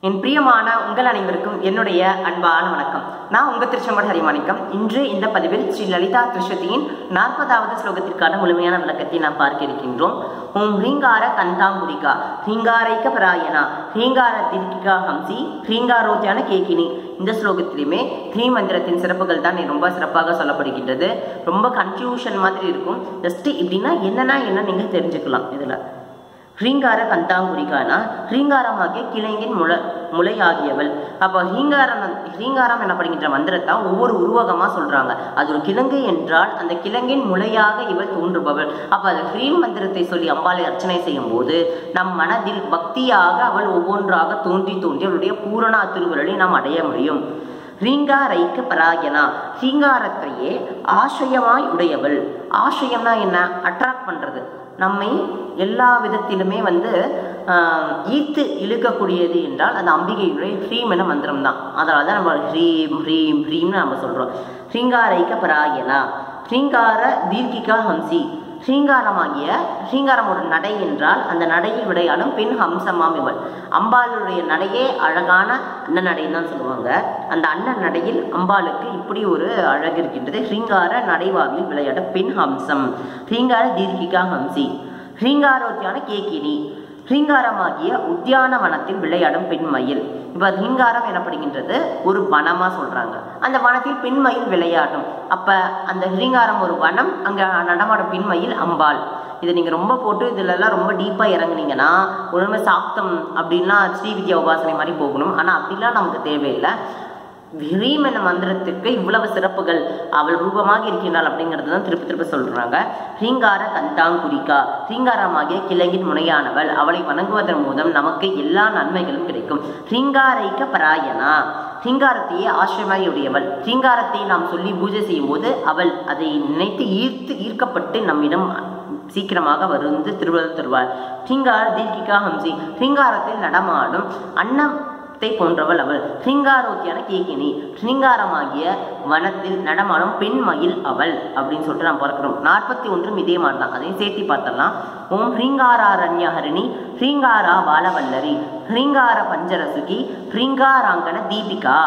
என் பிரியமான உங்கள் அனைவருக்கும் என்னுடைய அன்பான வணக்கம் நான் உங்க திருச்செம்பட் ஹரிமாணிக்கம் இன்று இந்த பதிவில் ஸ்ரீ லலிதா திருஷதியின் நாற்பதாவது ஸ்லோகத்திற்கான முழுமையான விளக்கத்தை நாம் பார்க்க இருக்கின்றோம் ஓம் ஹ்ரீங்கார கந்தாங்குரிகா ஹ்ரீங்காரைக்க பராயணா ஹ்ரீங்கார தீர்க்கிகா ஹம்சி ஹ்ரீங்காரோத்தியான கேக்கினி இந்த ஸ்லோகத்திலுமே ஹ்ரீ மந்திரத்தின் சிறப்புகள் தான் ரொம்ப சிறப்பாக சொல்லப்படுகின்றது ரொம்ப கன்ஃபியூஷன் மாதிரி இருக்கும் ஜஸ்ட் இப்படின்னா என்னன்னா என்ன நீங்க தெரிஞ்சுக்கலாம் இதுல ஹ்ரீங்கார கந்தாங்குரிகானா ஹ்ரீங்காரமாகிய கிளைங்கின் முளை முளையாகியவள் அப்போ ஹீங்காரம் ஹ்ரீங்காரம் எனப்படுகின்ற மந்திரத்தை ஒவ்வொரு உருவகமாக சொல்றாங்க அது ஒரு கிழங்கு என்றால் அந்த கிழங்கின் முளையாக இவள் தோன்றுபவள் அப்போ அது ஹ்ரீம் மந்திரத்தை சொல்லி அம்பாளை அர்ச்சனை செய்யும் போது நம் மனதில் பக்தியாக அவள் ஒவ்வொன்றாக தோன்றி தோன்றி அவளுடைய பூரண திருவுருளை நாம் அடைய முடியும் ரீங்காரைக்கு பராயனா ரீங்காரத்தையே ஆசயமாய் உடையவள் ஆசயம்னா என்ன அட்ராக்ட் பண்றது நம்மை எல்லா விதத்திலுமே வந்து ஆஹ், ஈர்த்து இழுக்கக்கூடியது என்றால் அது அம்பிகையுடைய ஹ்ரீம் என மந்திரம் தான் அதனால தான் நம்ம ஹ்ரீம் ஹ்ரீம் ஹ்ரீம்னு நம்ம சொல்றோம் ஸ்ரீங்காரைக்க பராயனா ஸ்ரீங்கார தீர்க்கிகா ஹம்சி ஸ்ரீங்காரமாகிய ஸ்ரீங்காரம் ஒரு நடை என்றால் அந்த நடையில் விளையாடும் பெண் ஹம்சமாம் இவள் அம்பாளுடைய நடையே அழகான அண்ணன் நடைன்னு தான் சொல்லுவாங்க அந்த அண்ணன் நடையில் அம்பாளுக்கு இப்படி ஒரு அழகு இருக்கின்றது ஸ்ரீங்கார நடைவாவில் விளையாடும் பெண் ஹம்சம் ஸ்ரீங்கார தீர்க்கிகா ஹம்சி ஸ்ரீங்காரோத்தியான கேக்கினி ஹ்ரீங்காரமாகிய உத்தியானவனத்தில் விளையாடும் பெண்மயில் இப்போ ஹ்ரீங்காரம் எனப்படுகின்றது ஒரு வனமா சொல்றாங்க அந்த வனத்தில் பெண்மயில் விளையாடும் அப்ப அந்த ஹ்ரீங்காரம் ஒரு வனம் அங்க நடமாடும் பெண்மயில் அம்பாள் இதை நீங்க ரொம்ப போட்டு இதுல எல்லாம் ரொம்ப டீப்பா இறங்குனீங்கன்னா ஒழுங்கு சாப்தம் அப்படின்னா ஸ்ரீவித்யா உபாசனை மாதிரி போகணும் ஆனா அப்படிலாம் நமக்கு தேவையில்லை ஹ்ரீம் என்ற மந்திரத்திற்கு இவ்வளவு சிறப்புகள் அவள் ரூபமாக இருக்கின்றாள் அப்படிங்கிறது தான் திருப்பி திருப்பி சொல்றாங்க ஹ்ரீங்கார கந்தாங்குரிகா ஹ்ரீங்காரமாகிய கிழங்கின் முனையானவள் அவளை வணங்குவதன் மூலம் நமக்கு எல்லா நன்மைகளும் கிடைக்கும் ஹ்ரீங்காரைக்க பராயணா ஹ்ரீங்காரத்தையே ஆசிரமாய் உடையவள் ஹ்ரீங்காரத்தை நாம் சொல்லி பூஜை செய்யும் போது அவள் அதை நினைத்து ஈர்த்து ஈர்க்கப்பட்டு நம்மிடம் சீக்கிரமாக வந்து திருவள்ளுவர் தருவாள் ஹ்ரீங்கார தீர்க்கிகா ஹம்சி ஹ்ரீங்காரத்தில் நடமாடும் அன்னம் த்தை போன்றவள் அவள் ஸ்ரீங்காரோத்தியான கேக்கினி ஸ்ரீங்காரமாகிய வனத்தில் நடமாடும் பெண் மயில் அவள் அப்படின்னு சொல்லிட்டு நாம் பார்க்கிறோம் நாற்பத்தி ஒன்றும் இதே மாதிரி தான் அதையும் சேர்த்து பார்த்தலாம் ஓம் ஹ்ரீங்காரண்ய ஹரிணி ஹ்ரீங்காரா வாழவல்லரி ஹ்ரீங்கார பஞ்சரசுகி ஹ்ரீங்காராங்கன தீபிகா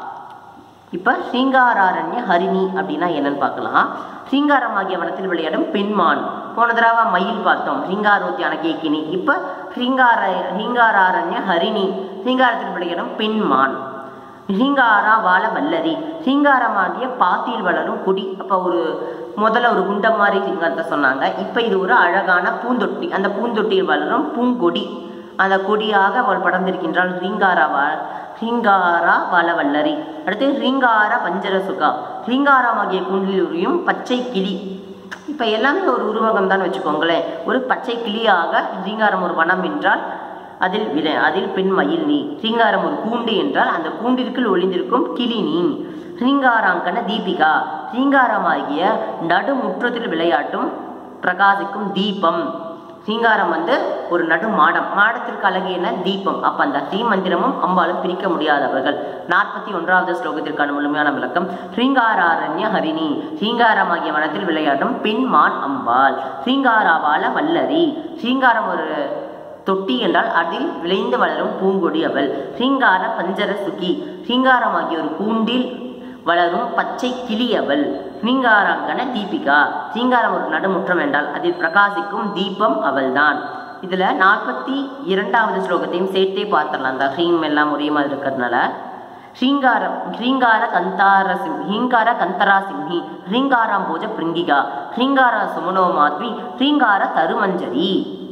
இப்ப ஸ்ரீங்காராரண்ய ஹரிணி அப்படின்னா என்னன்னு பார்க்கலாம் ஸ்ரீங்காரமாகிய வனத்தில் விளையாடும் பெண்மான் போன தடவை மயில் பார்த்தோம் ஹிங்காரோத்தியான கேக்கினி இப்ப ஹிங்கார ஹிங்காராரண்ய ஹரிணி ஹிங்காரத்தில் விளையாடும் பெண்மான் ஹிங்காரா வாழ வல்லரி ஹிங்காரமாகிய பாத்தியில் வளரும் கொடி அப்ப ஒரு முதல்ல ஒரு குண்டம் மாதிரி ஹிங்காரத்தை சொன்னாங்க இப்ப இது ஒரு அழகான பூந்தொட்டி அந்த பூந்தொட்டியில் வளரும் பூங்கொடி அந்த கொடியாக அவள் படர்ந்திருக்கின்றாள் ரீங்காரா வா ரீங்காரா வளவல்லரி அடுத்து ரீங்கார பஞ்சரசுகா ரீங்காரமாகிய குண்டிலுரியும் பச்சை கிளி இப்ப எல்லாமே ஒரு உருவகம் தான் வச்சுக்கோங்களேன் ஒரு பச்சை கிளியாக ரீங்காரம் ஒரு வனம் என்றால் அதில் விட அதில் பெண் மயில் நீ ரீங்காரம் ஒரு கூண்டு என்றால் அந்த கூண்டிற்குள் ஒளிந்திருக்கும் கிளி நீ ரீங்காராங்கன தீபிகா ரீங்காரமாகிய நடுமுற்றத்தில் விளையாட்டும் பிரகாசிக்கும் தீபம் ஸ்ரீங்காரம் வந்து ஒரு நடு மாடம் மாடத்திற்கு அழகு என்ன தீபம் அப்ப அந்த ஸ்ரீமந்திரமும் அம்பாலும் பிரிக்க முடியாதவர்கள் நாற்பத்தி ஒன்றாவது ஸ்லோகத்திற்கான முழுமையான விளக்கம் ஸ்ரீங்காராரண்ய ஹரிணி ஸ்ரீங்காரமாகிய வனத்தில் விளையாடும் பெண்மான் அம்பாள் ஸ்ரீங்காராவால வல்லரி ஸ்ரீங்காரம் ஒரு தொட்டி என்றால் அதில் விளைந்து வளரும் பூங்கொடி அவள் ஸ்ரீங்கார பஞ்சர சுகி ஸ்ரீங்காரமாகிய ஒரு கூண்டில் வளரும் பச்சை கிளி அவள் ஸ்ரீங்காராங்கன தீபிகா ஸ்ரீங்காரம் ஒரு நடுமுற்றம் என்றால் அதில் பிரகாசிக்கும் தீபம் அவள்தான் இதுல நாற்பத்தி இரண்டாவது ஸ்லோகத்தையும் சேர்த்தே பார்த்துடலாம் அந்த ஹ்ரீம் எல்லாம் ஒரே மாதிரி இருக்கிறதுனால ஸ்ரீங்காரம் ஹ்ரீங்கார கந்தார சிம் ஹீங்கார கந்தரா சிம்ஹி ஹ்ரீங்காராம் போஜ பிருங்கிகா ஹ்ரீங்கார சுமனோ மாத்வி ஹ்ரீங்கார தருமஞ்சரி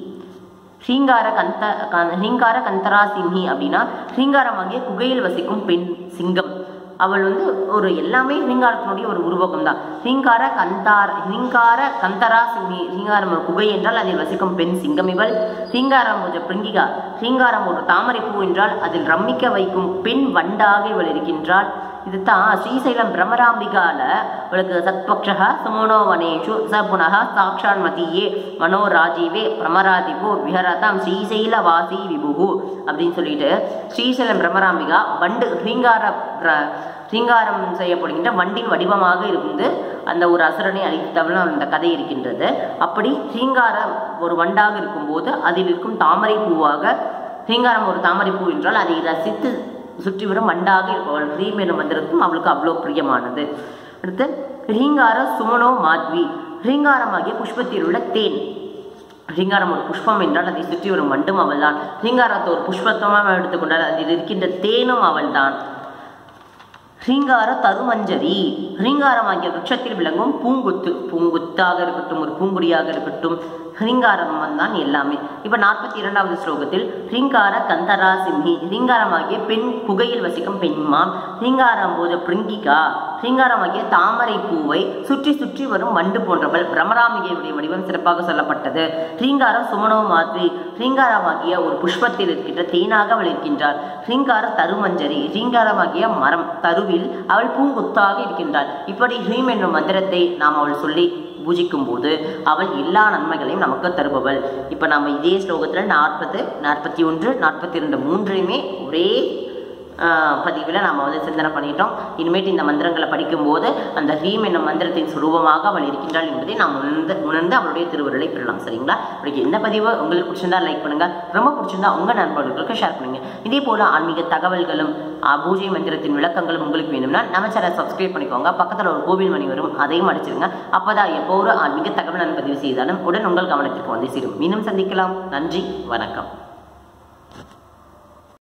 ஸ்ரீங்கார கந்த க- ஹ்ரீங்கார கந்தரா சிம்ஹி அப்படின்னா ஸ்ரீங்காரமாகிய குகையில் வசிக்கும் பெண் சிங்கம் அவள் வந்து ஒரு எல்லாமே ஹ்ரீங்காரத்தினுடைய ஒரு உருவகம் தான் ஹ்ரீங்கார கந்தார் ஹ்ரீங்கார கந்தரா சிம்மி ஹ்ரீங்காரம் ஒரு குகை என்றால் அதில் வசிக்கும் பெண் சிங்கம் இவள் ஹ்ரீங்காரம் ஒரு பிருங்கிகா ஹ்ரீங்காரம் ஒரு தாமரை பூ என்றால் அதில் ரம்மிக்க வைக்கும் பெண் வண்டாக இவள் இருக்கின்றாள் இதுதான் ஸ்ரீசைலம் பிரமராம்பிகால அவளுக்கு சத்பக்ஷா சுமனோ வனேஷு ச புனः சாட்சான் மதியே மனோராஜீவே பிரமராதிபோ விஹரதாம் ஸ்ரீசைல வாசி விபுகு அப்படின்னு சொல்லிட்டு ஸ்ரீசைலம் பிரமராம்பிகா வண்டு ஹ்ரீங்கார பிர- ஹ்ரீங்காரம் செய்யப்படுகின்ற வண்டின் வடிவமாக இருந்து அந்த ஒரு அசுரனை அழித்தவள் அந்த கதை இருக்கின்றது அப்படி ஹ்ரீங்காரம் ஒரு வண்டாக இருக்கும்போது அதில் இருக்கும் தாமரை பூவாக ரீங்காரம் ஒரு தாமரைப்பூ என்றால் அதை ரசித்து சுற்றி வரும் வண்டாக இருப்பவள் ஹ்ரீம் எனும் மந்திரத்தும் அவளுக்கு அவ்வளோ பிரியமானது அடுத்து ரீங்கார சுமனோ மாத்வி ரீங்காரமாகிய புஷ்பத்தில் உள்ள தேன் ரீங்காரம் ஒரு புஷ்பம் என்றால் அதை சுற்றி வரும் வண்டும் அவள்தான் ரீங்காரத்தை ஒரு புஷ்பத்தமாக எடுத்துக்கொண்டால் அதில் இருக்கின்ற தேனும் அவள்தான் ரீங்கார தருமஞ்சரி ரீங்காரமாகிய விருட்சத்தில் விளங்கும் பூங்குத்து பூங்குத்தாக இருக்கட்டும் ஒரு பூங்குடியாக இருக்கட்டும் ரீங்காரம் தான் எல்லாமே இப்ப நாற்பத்தி இரண்டாவது ஸ்லோகத்தில் ரீங்கார கந்தரா சிம்மி ரீங்காரமாகிய பெண் குகையில் வசிக்கும் பெண்மாம் ரீங்காரம் போத பிருங்கிகா ரீங்காரமாகிய தாமரை பூவை சுற்றி சுற்றி வரும் வண்டு போன்றவள் பிரமராமிகையுடைய வடிவம் சிறப்பாக சொல்லப்பட்டது ரீங்காரம் சுமனோ மாத்ரி ரீங்காரமாகிய ஒரு புஷ்பத்தில் இருக்கின்ற தேனாக அவள் இருக்கின்றாள் ரீங்கார தருமஞ்சரி ரீங்காரமாகிய மரம் தருவில் அவள் பூங்குத்தாக இருக்கின்றாள் இப்படி ஹ்ரீம் என்னும் மந்திரத்தை நாம் அவள் சொல்லி பூஜிக்கும் போது அவள் எல்லா நன்மைகளையும் நமக்கு தருபவள் இப்போ நம்ம இதே ஸ்லோகத்தில் நாற்பது நாற்பத்தி ஒன்று நாற்பத்தி ரெண்டு மூன்றையுமே ஒரே பதிவில் நாம் வந்து சிந்தனை பண்ணிட்டோம் இனிமேட்டு இந்த மந்திரங்களை படிக்கும்போது அந்த ஹீம் என்னும் மந்திரத்தின் சுரூபமாக அவள் இருக்கின்றாள் என்பதை நாம் உணர்ந்து உணர்ந்து அவளுடைய திருவுருளை பெறலாம் சரிங்களா உங்களுக்கு எந்த பதிவு உங்களுக்கு பிடிச்சிருந்தா லைக் பண்ணுங்க ரொம்ப பிடிச்சிருந்தா உங்கள் நண்பர்களுக்கு ஷேர் பண்ணுங்க இதே போல ஆன்மீக தகவல்களும் பூஜை மந்திரத்தின் விளக்கங்களும் உங்களுக்கு வேணும்னா நம்ம சேனல் சப்ஸ்கிரைப் பண்ணிக்கோங்க பக்கத்தில் ஒரு கோவில் மணி வரும் அதையும் அடிச்சிருங்க அப்போதான் எப்போ ஒரு ஆன்மீக தகவல் நான் பதிவு செய்தாலும் உடன் உங்கள் கவனத்திற்கு வந்து சேரும் மீண்டும் சந்திக்கலாம் நன்றி வணக்கம்